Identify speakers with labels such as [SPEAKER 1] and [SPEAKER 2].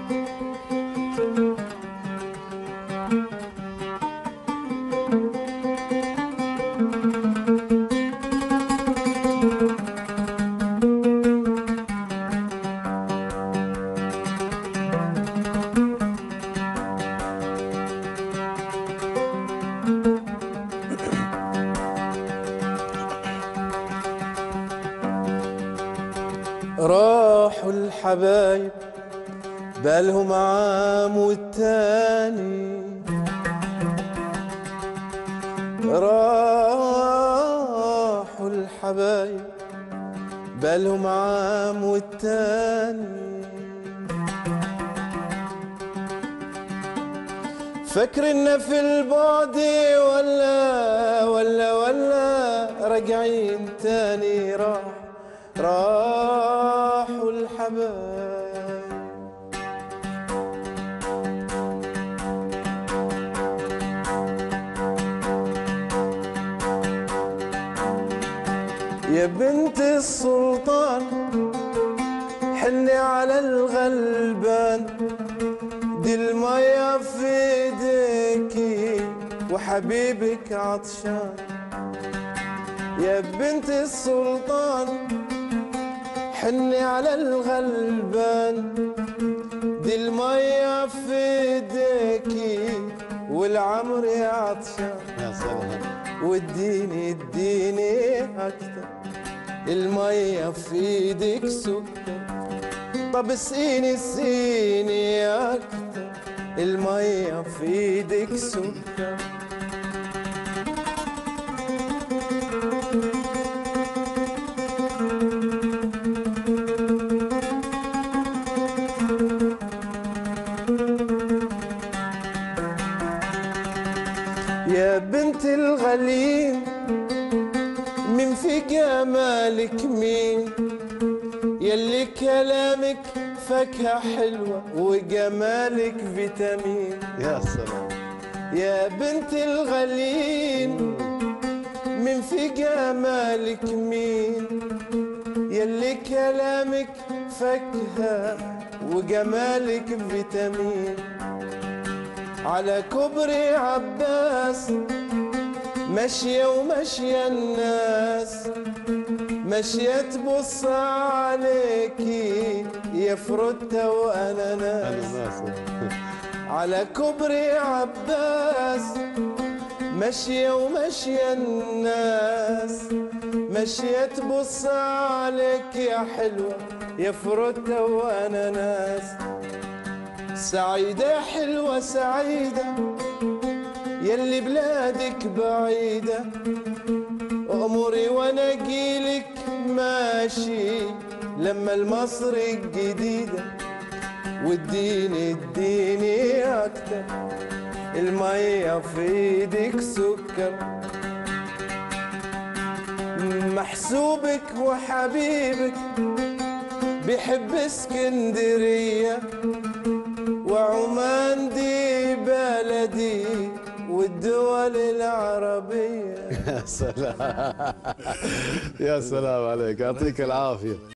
[SPEAKER 1] راحوا الحبايب بالهم عام والتاني راحوا الحبايب بالهم عام والتاني فاكرنا في البعد ولا ولا ولا راجعين تاني راح راحوا الحبايب يا بنت السلطان حني على الغلبان دي المية في ايديكي وحبيبك عطشان يا بنت السلطان حني على الغلبان دي المية في ايديكي والعمر عطشان
[SPEAKER 2] يا سلام
[SPEAKER 1] واديني اديني اكتر المية في ايدك سكر طب اسقيني اسقيني اكتر المية في ايدك سكر يا بنت الغليم من في جمالك مين يلي كلامك فاكهة حلوة وجمالك فيتامين
[SPEAKER 2] يا سلام
[SPEAKER 1] يا بنت الغليم من في جمالك مين يلي كلامك فاكهة وجمالك فيتامين على كوبري عباس ماشية وماشية الناس ماشية تبص عليكي يا فروتة وأناناس
[SPEAKER 2] الناس
[SPEAKER 1] على كوبري عباس ماشية وماشية الناس ماشية تبص عليك يا حلوة يا فروتة وأناناس سعيدة حلوة سعيدة يلي بلادك بعيدة أمري وأنا جيلك ماشي لما المصر الجديدة واديني اديني أكتر المية في ايدك سكر محسوبك وحبيبك بيحب اسكندرية وعمان دي بلدي والدول العربية
[SPEAKER 2] يا سلام يا سلام عليك يعطيك العافيه